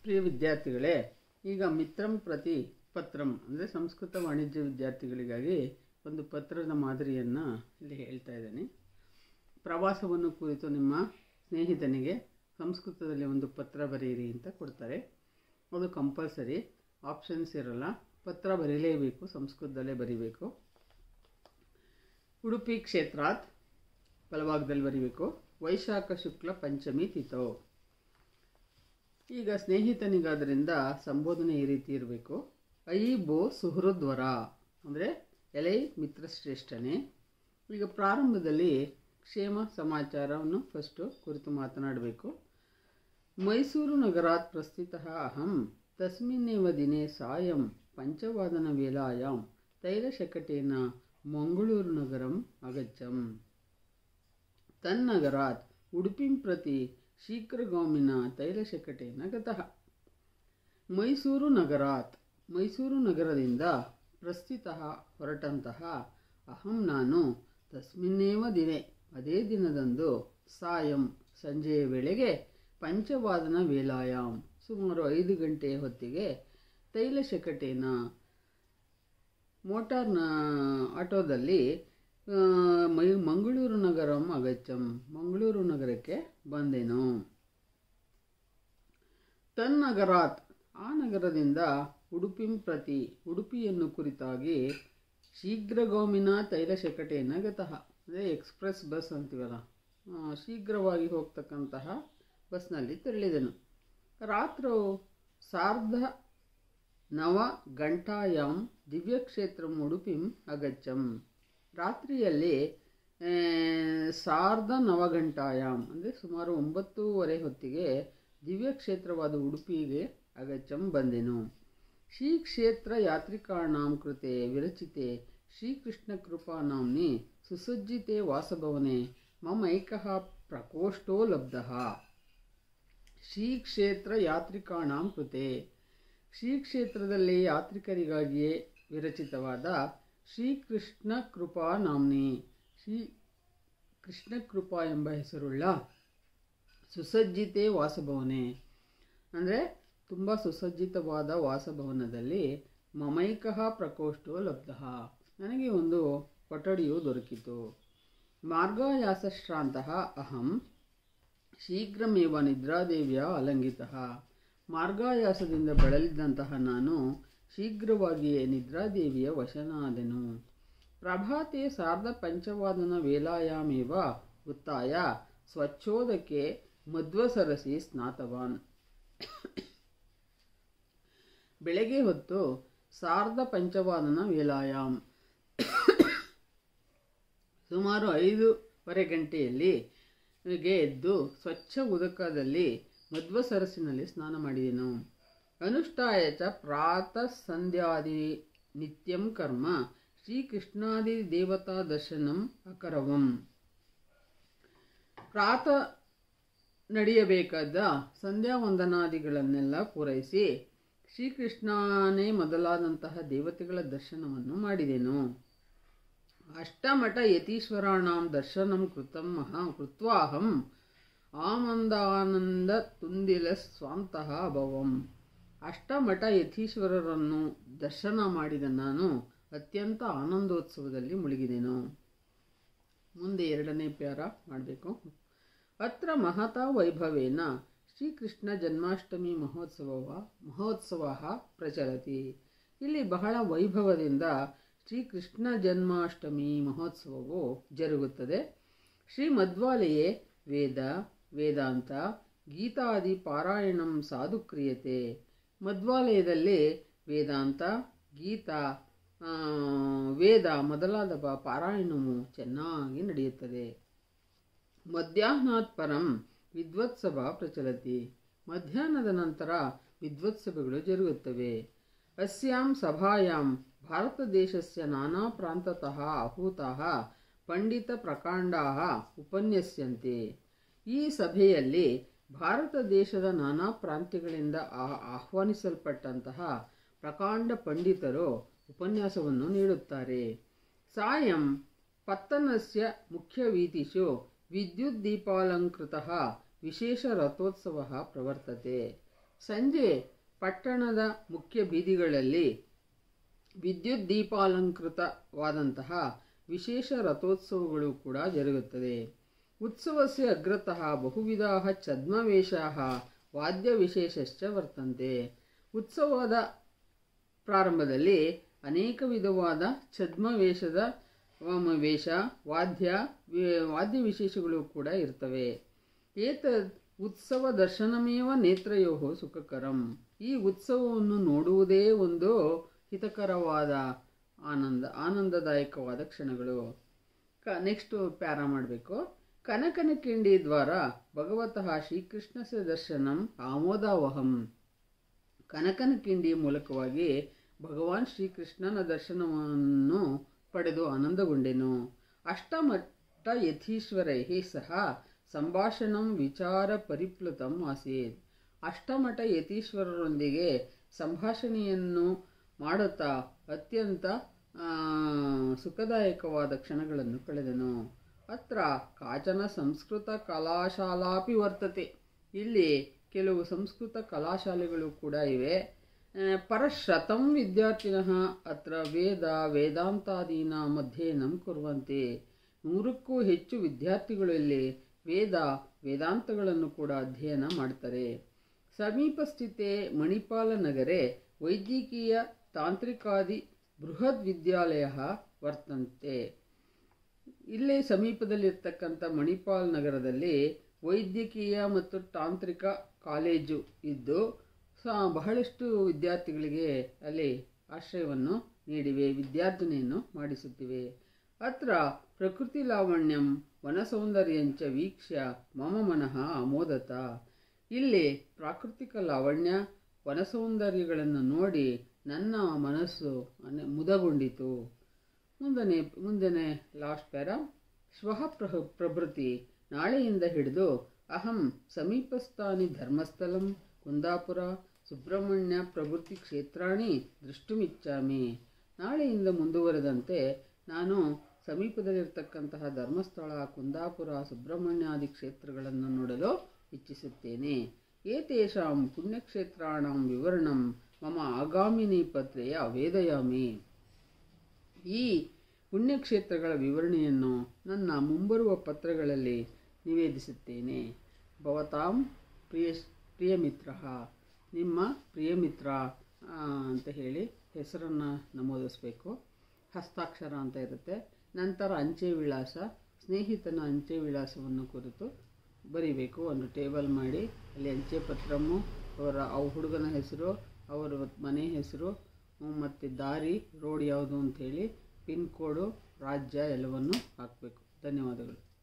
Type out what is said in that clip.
ಪ್ರಿಯ ವಿದ್ಯಾರ್ಥಿಗಳೇ ಈಗ ಮಿತ್ರಂ ಪ್ರತಿ ಪತ್ರಂ ಅಂದರೆ ಸಂಸ್ಕೃತ ವಾಣಿಜ್ಯ ವಿದ್ಯಾರ್ಥಿಗಳಿಗಾಗಿ ಒಂದು ಪತ್ರದ ಮಾದರಿಯನ್ನು ಇಲ್ಲಿ ಹೇಳ್ತಾ ಇದ್ದೀನಿ ಪ್ರವಾಸವನ್ನು ಕುರಿತು ನಿಮ್ಮ ಸ್ನೇಹಿತನಿಗೆ ಸಂಸ್ಕೃತದಲ್ಲಿ ಒಂದು ಪತ್ರ ಬರೆಯಿರಿ ಅಂತ ಕೊಡ್ತಾರೆ ಅದು ಕಂಪಲ್ಸರಿ ಆಪ್ಷನ್ಸ್ ಇರಲ್ಲ ಪತ್ರ ಬರೀಲೇಬೇಕು ಸಂಸ್ಕೃತದಲ್ಲೇ ಬರೀಬೇಕು ಉಡುಪಿ ಕ್ಷೇತ್ರಾತ್ ಬಲಭಾಗದಲ್ಲಿ ಬರೀಬೇಕು ವೈಶಾಖ ಶುಕ್ಲ ಪಂಚಮಿ ತಿಥೋ ಈಗ ಸ್ನೇಹಿತನಿಗಾದ್ರಿಂದ ಸಂಬೋಧನೆ ಈ ರೀತಿ ಇರಬೇಕು ಐ ಬೋ ಸುಹೃದ್ವರ ಅಂದರೆ ಎಲೈ ಮಿತ್ರಶ್ರೇಷ್ಠನೇ ಈಗ ಪ್ರಾರಂಭದಲ್ಲಿ ಕ್ಷೇಮ ಸಮಾಚಾರವನ್ನು ಫಸ್ಟು ಕುರಿತು ಮಾತನಾಡಬೇಕು ಮೈಸೂರು ನಗರಾತ್ ಪ್ರಸ್ಥಿತ ಅಹಂ ತಸ್ಮಿನ್ನೇವ ದಿನೇ ಸಾಯಂ ಪಂಚವಾದನ ವೇಲಾಯಾಂ ತೈಲಶಕಟೇನ ಮಂಗಳೂರು ನಗರಂ ಅಗಚ್ಚಂ ತನ್ನಗರಾತ್ ಉಡುಪಿಂ ಪ್ರತಿ ಶೀಘ್ರಗಾಮಿನ ತೈಲಶಕಟೇನ ಗತಃ ಮೈಸೂರು ನಗರಾತ್ ಮೈಸೂರು ನಗರದಿಂದ ಪ್ರಸ್ಥಿತ ಹೊರಟಂತಹ ಅಹಂ ನಾನು ತಸ್ಮಿನ್ನೇವ ದಿನೇ ಅದೇ ದಿನದಂದು ಸಾಯಂ ಸಂಜೆಯ ವೇಳೆಗೆ ಪಂಚವಾದನ ವೇಲಾಯಾಂ ಸುಮಾರು ಐದು ಗಂಟೆಯ ಹೊತ್ತಿಗೆ ತೈಲಶಕಟೇನ ಮೋಟಾರ್ನ ಆಟೋದಲ್ಲಿ ಆ, ಮೈ ಮಂಗಳೂರು ನಗರಂ ಅಗಚ್ಚಂ ಮಂಗಳೂರು ನಗರಕ್ಕೆ ಬಂದೆನು ತನ್ನಗರಾತ್ ಆ ನಗರದಿಂದ ಉಡುಪಿಂ ಪ್ರತಿ ಉಡುಪಿಯನ್ನು ಕುರಿತಾಗಿ ಶೀಘ್ರಗಾಮಿನ ತೈಲಶಕಟೇನ ಗತಃ ಅಂದರೆ ಎಕ್ಸ್ಪ್ರೆಸ್ ಬಸ್ ಅಂತೀವಲ್ಲ ಆ, ಶೀಘ್ರವಾಗಿ ಹೋಗ್ತಕ್ಕಂತಹ ಬಸ್ನಲ್ಲಿ ತೆರಳಿದೆನು ರಾತ್ರೋ ಸಾರ್ಧ ನವ ಗಂಟಾಯಾಂ ದಿವ್ಯಕ್ಷೇತ್ರಂ ಉಡುಪಿಂ ಅಗಚ್ಚಂ ರಾತ್ರಿಯಲ್ಲಿ ಆ, ಸಾರ್ಧ ನವಗಂಟಾಯಾಮ್ ಅಂದರೆ ಸುಮಾರು ಒಂಬತ್ತೂವರೆ ಹೊತ್ತಿಗೆ ದಿವ್ಯಕ್ಷೇತ್ರವಾದ ಉಡುಪಿಗೆ ಅಗಚ್ಚಂ ಬಂದೆನು ಶ್ರೀ ಕ್ಷೇತ್ರ ಯಾತ್ರಿಕಾಣಾಂ ಕೃತೆ ವಿರಚಿತೆ ಶ್ರೀಕೃಷ್ಣ ಕೃಪಾ ನಾಮ್ನಿ ಸುಸಜ್ಜಿತೆ ವಾಸಭವನೆ ಮಮ ಏಕಃ ಪ್ರಕೋಷ್ಠೋ ಲಬ್ಧಃ ಶ್ರೀ ಕ್ಷೇತ್ರ ಯಾತ್ರಿಕಾಣಾಂ ಕೃತೆ ಶ್ರೀ ಕ್ಷೇತ್ರದಲ್ಲಿ ಯಾತ್ರಿಕರಿಗಾಗಿಯೇ ವಿರಚಿತವಾದ ಶ್ರೀಕೃಷ್ಣ ಕೃಪಾ ನಾಮ್ನಿ ಶ್ರೀ ಕೃಷ್ಣ ಕೃಪಾ ಎಂಬ ಹೆಸರುಳ್ಳ ಸುಸಜ್ಜಿತೆ ವಾಸಭವನೆ ಅಂದರೆ ತುಂಬ ಸುಸಜ್ಜಿತವಾದ ವಾಸಭವನದಲ್ಲಿ ಮಮೈಕಃ ಪ್ರಕೋಷ್ಠೋ ಲಬ್ಧ ನನಗೆ ಒಂದು ಕೊಠಡಿಯು ದೊರಕಿತು ಮಾರ್ಗಾಯಾಸಶ್ರಾಂತ ಅಹಂ ಶೀಘ್ರಮೇವ ನಿದ್ರಾದೇವಿಯ ಅಲಂಗಿತಃ ಮಾರ್ಗಾಯಾಸದಿಂದ ಬಳಲಿದ್ದಂತಹ ನಾನು ಶೀಘ್ರವಾಗಿಯೇ ನಿದ್ರಾದೇವಿಯ ವಶನಾದೆನು ಪ್ರಭಾತೆ ಸಾರ್ಧ ಪಂಚವಾದನ ವೇಲಾಯಾಮೇವ ಉತ್ತಾಯ ಸ್ವಚ್ಛೋದಕ್ಕೆ ಮಧ್ವಸರಸಿ ಸ್ನಾತವಾನ್ ಬೆಳಗ್ಗೆ ಹೊತ್ತು ಸಾರ್ಧ ಪಂಚವಾದನ ವೇಲಾಯಾಮ್ ಸುಮಾರು ಐದೂವರೆ ಗಂಟೆಯಲ್ಲಿ ಗೆ ಎದ್ದು ಸ್ವಚ್ಛ ಉದಕದಲ್ಲಿ ಮಧ್ವ ಸರಸ್ಸಿನಲ್ಲಿ ಸ್ನಾನ ಮಾಡಿದೆನು ಅನುಷ್ಠಾಯ ಚ ಪ್ರಾತಃ ಸಂಧ್ಯಾದಿ ನಿತ್ಯಂ ಕರ್ಮ ಶ್ರೀಕೃಷ್ಣಾದಿ ದೇವತಾ ದರ್ಶನಂ ಅಕರವಂ ಪ್ರಾತಃ ನಡೆಯಬೇಕಾದ ಸಂಧ್ಯಾ ವಂದನಾದಿಗಳನ್ನೆಲ್ಲ ಪೂರೈಸಿ ಶ್ರೀಕೃಷ್ಣನೇ ಮೊದಲಾದಂತಹ ದೇವತೆಗಳ ದರ್ಶನವನ್ನು ಮಾಡಿದೆನು ಅಷ್ಟಮಠ ಯತೀಶ್ವರಾಣಾಂ ದರ್ಶನಂ ಕೃತಂ ಮಹಾ ಕೃತ್ವಾಹಂ ಆನಂದಾನಂದ ತುಂದಿಲ ಸ್ವಾಂತಹ ಅಭವಂ ಅಷ್ಟಮಠ ಯತೀಶ್ವರರನ್ನು ದರ್ಶನ ಮಾಡಿದ ನಾನು ಅತ್ಯಂತ ಆನಂದೋತ್ಸವದಲ್ಲಿ ಮುಳುಗಿದೆನು ಮುಂದೆ ಎರಡನೇ ಪ್ಯಾರ ಮಾಡಬೇಕು ಅತ್ರ ಮಹತಾ ವೈಭವೇನ ಶ್ರೀಕೃಷ್ಣ ಜನ್ಮಾಷ್ಟಮಿ ಮಹೋತ್ಸವ ಮಹೋತ್ಸವ ಪ್ರಚಲತಿ ಇಲ್ಲಿ ಬಹಳ ವೈಭವದಿಂದ ಶ್ರೀಕೃಷ್ಣ ಜನ್ಮಾಷ್ಟಮಿ ಮಹೋತ್ಸವವು ಜರುಗುತ್ತದೆ ಶ್ರೀ ಮಧ್ವಾಲಯೇ ವೇದ ವೇದಾಂತ ಗೀತಾದಿ ಪಾರಾಯಣಂ ಸಾಧು ಕ್ರಿಯತೆ ಮಧ್ವಾಲಯದಲ್ಲಿ ವೇದಾಂತ ಗೀತಾ ಆ, ವೇದ ಮೊದಲಾದ ಪ- ಪಾರಾಯಣವು ಚೆನ್ನಾಗಿ ನಡೆಯುತ್ತದೆ ಮಧ್ಯಾಹ್ನಾತ್ ಪರಂ ವಿದ್ವತ್ಸಭ ಪ್ರಚಲತಿ ಮಧ್ಯಾಹ್ನದ ನಂತರ ವಿದ್ವತ್ಸಭೆಗಳು ಜರುಗುತ್ತವೆ ಅಸ್ಯಾಂ ಸಭಾಯಾಂ ಭಾರತದೇಶಸ್ಯ ನಾನಾ ಪ್ರಾಂತತಃ ahೂತಃ ಪಂಡಿತ ಪ್ರಕಾಂಡಾಃ ಉಪನ್ಯಸ್ಯಂತೆ ಈ ಸಭೆಯಲ್ಲಿ ಭಾರತ ದೇಶದ ನಾನಾ ಪ್ರಾಂತ್ಯಗಳಿಂದ ಆ- ಆಹ್ವಾನಿಸಲ್ಪಟ್ಟಂತಹ ಪ್ರಕಾಂಡ ಪಂಡಿತರು ಉಪನ್ಯಾಸವನ್ನು ನೀಡುತ್ತಾರೆ ಸಾಯಂ ಪತ್ತನಸ್ಯ ಮುಖ್ಯವೀಥಿಷು ವಿದ್ಯುತ್ ದೀಪಾಲಂಕೃತ ವಿಶೇಷ ರಥೋತ್ಸವ ಪ್ರವರ್ತತೆ ಸಂಜೆ ಪಟ್ಟಣದ ಮುಖ್ಯ ಬೀದಿಗಳಲ್ಲಿ ವಿದ್ಯುತ್ ದೀಪಾಲಂಕೃತವಾದಂತಹ ವಿಶೇಷ ರಥೋತ್ಸವಗಳು ಕೂಡ ಜರುಗುತ್ತದೆ ಉತ್ಸವಸ್ಯ ಅಗ್ರತಃ ಬಹುವಿಧಾಃ ಛದ್ಮವೇಷಾಃ ವಾದ್ಯವಿಶೇಷಶ್ಚ ವರ್ತಂತೆ ಉತ್ಸವದ ಪ್ರಾರಂಭದಲ್ಲಿ ಅನೇಕ ವಿಧವಾದ ಛದ್ಮವೇಷದ ವ- ವೇಷ ವಾದ್ಯ ವಿ- ವಾದ್ಯ ವಿಶೇಷಗಳು ಕೂಡ ಇರ್ತವೆ ಏತದ್ ಉತ್ಸವ ದರ್ಶನಮೇವ ನೇತ್ರಯೋ ಸುಖಕರಂ ಈ ಉತ್ಸವವನ್ನು ನೋಡುವುದೇ ಒಂದು ಹಿತಕರವಾದ ಆನಂದ ಆನಂದದಾಯಕವಾದ ಕ್ಷಣಗಳು ಕ ನೆಕ್ಸ್ಟು ಪ್ಯಾರ ಮಾಡಬೇಕು ಕನಕನ ಕಿಂಡಿ ದ್ವಾರ ಭಗವತಃ ಶ್ರೀಕೃಷ್ಣಸ್ಯ ದರ್ಶನಂ ಆಮೋದಾವಹಂ ಕನಕನ ಕಿಂಡಿಯ ಮೂಲಕವಾಗಿ ಭಗವಾನ್ ಶ್ರೀಕೃಷ್ಣನ ದರ್ಶನವನ್ನು ಪಡೆದು ಆನಂದಗೊಂಡೆನು ಅಷ್ಟಮಟ್ಟ ಯಥೀಶ್ವರೈ ಸಹ ಸಂಭಾಷಣಂ ವಿಚಾರ ಪರಿಪ್ಲುತಂ ಆಸೀತ್ ಅಷ್ಟಮಠ ಯತೀಶ್ವರರೊಂದಿಗೆ ಸಂಭಾಷಣೆಯನ್ನು ಮಾಡುತ್ತಾ ಅತ್ಯಂತ ಆ, ಸುಖದಾಯಕವಾದ ಕ್ಷಣಗಳನ್ನು ಕಳೆದನು ಅತ್ರ ಕಾಚನ ಸಂಸ್ಕೃತ ಕಲಾಶಾಲಾಪಿ ವರ್ತತೆ ಇಲ್ಲಿ ಕೆಲವು ಸಂಸ್ಕೃತ ಕಲಾಶಾಲೆಗಳು ಕೂಡ ಇವೆ ಆ, ಪರಶತಂ ವಿದ್ಯಾರ್ಥಿನಃ ಅತ್ರ ವೇದ ವೇದಾಂತಾದೀನಾಂ ಅಧ್ಯಯನಂ ಕುರ್ವಂತೆ ನೂರಕ್ಕೂ ಹೆಚ್ಚು ವಿದ್ಯಾರ್ಥಿಗಳು ಇಲ್ಲಿ ವೇದ ವೇದಾಂತಗಳನ್ನು ಕೂಡ ಅಧ್ಯಯನ ಮಾಡ್ತಾರೆ ಸಮೀಪಸ್ಥಿತೆ ಮಣಿಪಾಲ ನಗರೆ ವೈದ್ಯಕೀಯ ತಾಂತ್ರಿಕಾದಿ ಬೃಹದ್ ವಿದ್ಯಾಲಯ ವರ್ತಂತೆ ಇಲ್ಲೇ ಸಮೀಪದಲ್ಲಿರ್ತಕ್ಕಂಥ ಮಣಿಪಾಲ್ ನಗರದಲ್ಲಿ ವೈದ್ಯಕೀಯ ಮತ್ತು ತಾಂತ್ರಿಕ ಕಾಲೇಜು ಇದ್ದು ಸ ಬಹಳಷ್ಟು ವಿದ್ಯಾರ್ಥಿಗಳಿಗೆ ಅಲ್ಲಿ ಆಶ್ರಯವನ್ನು ನೀಡಿವೆ ವಿದ್ಯಾರ್ಜನೆಯನ್ನು ಮಾಡಿಸುತ್ತಿವೆ ಅತ್ರ ಪ್ರಕೃತಿ ಲಾವಣ್ಯಂ ವನಸೌಂದರ್ಯಂಚ ವೀಕ್ಷ್ಯ ಮಮ ಮನಃ ಅಮೋದತ ಇಲ್ಲಿ ಪ್ರಾಕೃತಿಕ ಲಾವಣ್ಯ ವನಸೌಂದರ್ಯಗಳನ್ನು ನೋಡಿ ನನ್ನ ಮನಸ್ಸು ಅನೆ- ಮುದಗೊಂಡಿತು ಮುಂದನೆ ಮುಂದನೆ ಲಾಸ್ಟ್ ಪ್ಯಾರ ಶ್ವಃ ಪ್ರಹ ಪ್ರಭೃತಿ ನಾಳೆಯಿಂದ ಹಿಡಿದು ಅಹಂ ಸಮೀಪಸ್ಥಾನಿ ಧರ್ಮಸ್ಥಳಂ ಕುಂದಾಪುರ ಸುಬ್ರಹ್ಮಣ್ಯ ಪ್ರಭೃತಿ ಕ್ಷೇತ್ರಾಣಿ ದೃಷ್ಟುಮಿಚ್ಚಾಮಿ ನಾಳೆಯಿಂದ ಮುಂದುವರೆದಂತೆ ನಾನು ಸಮೀಪದಲ್ಲಿರ್ತಕ್ಕಂತಹ ಧರ್ಮಸ್ಥಳ ಕುಂದಾಪುರ ಸುಬ್ರಹ್ಮಣ್ಯಾದಿ ಕ್ಷೇತ್ರಗಳನ್ನು ನೋಡಲು ಇಚ್ಛಿಸುತ್ತೇನೆ ಏತೇಷಾಂ ಪುಣ್ಯಕ್ಷೇತ್ರಾಣಂ ವಿವರಣಂ ಮಮ ಆಗಾಮಿನಿ ಪತ್ರೆಯ ವೇದಯಾಮಿ ಈ ಪುಣ್ಯಕ್ಷೇತ್ರಗಳ ವಿವರಣೆಯನ್ನು ನನ್ನ ಮುಂಬರುವ ಪತ್ರಗಳಲ್ಲಿ ನಿವೇದಿಸುತ್ತೇನೆ ಭವತಾಂ ಪ್ರಿಯ ಪ್ರಿಯಮಿತ್ರ ನಿಮ್ಮ ಪ್ರಿಯಮಿತ್ರ ಆ, ಅಂತ ಹೇಳಿ ಹೆಸರನ್ನು ನಮೂದಿಸಬೇಕು ಹಸ್ತಾಕ್ಷರ ಅಂತ ಇರುತ್ತೆ ನಂತರ ಅಂಚೆ ವಿಳಾಸ ಸ್ನೇಹಿತನ ಅಂಚೆ ವಿಳಾಸವನ್ನು ಕುರಿತು ಬರಿಬೇಕು ಒಂದು ಟೇಬಲ್ ಮಾಡಿ ಅಲ್ಲಿ ಅಂಚೆ ಪತ್ರಮು ಅವರ ಅವ್ ಹುಡುಗನ ಹೆಸರು ಅವರ ಮನೆ ಹೆಸರು ಮತ್ತು ದಾರಿ ರೋಡ್ ಯಾವುದು ಅಂಥೇಳಿ ಪಿನ್ ಕೋಡು ರಾಜ್ಯ ಎಲ್ಲವನ್ನು ಹಾಕಬೇಕು ಧನ್ಯವಾದಗಳು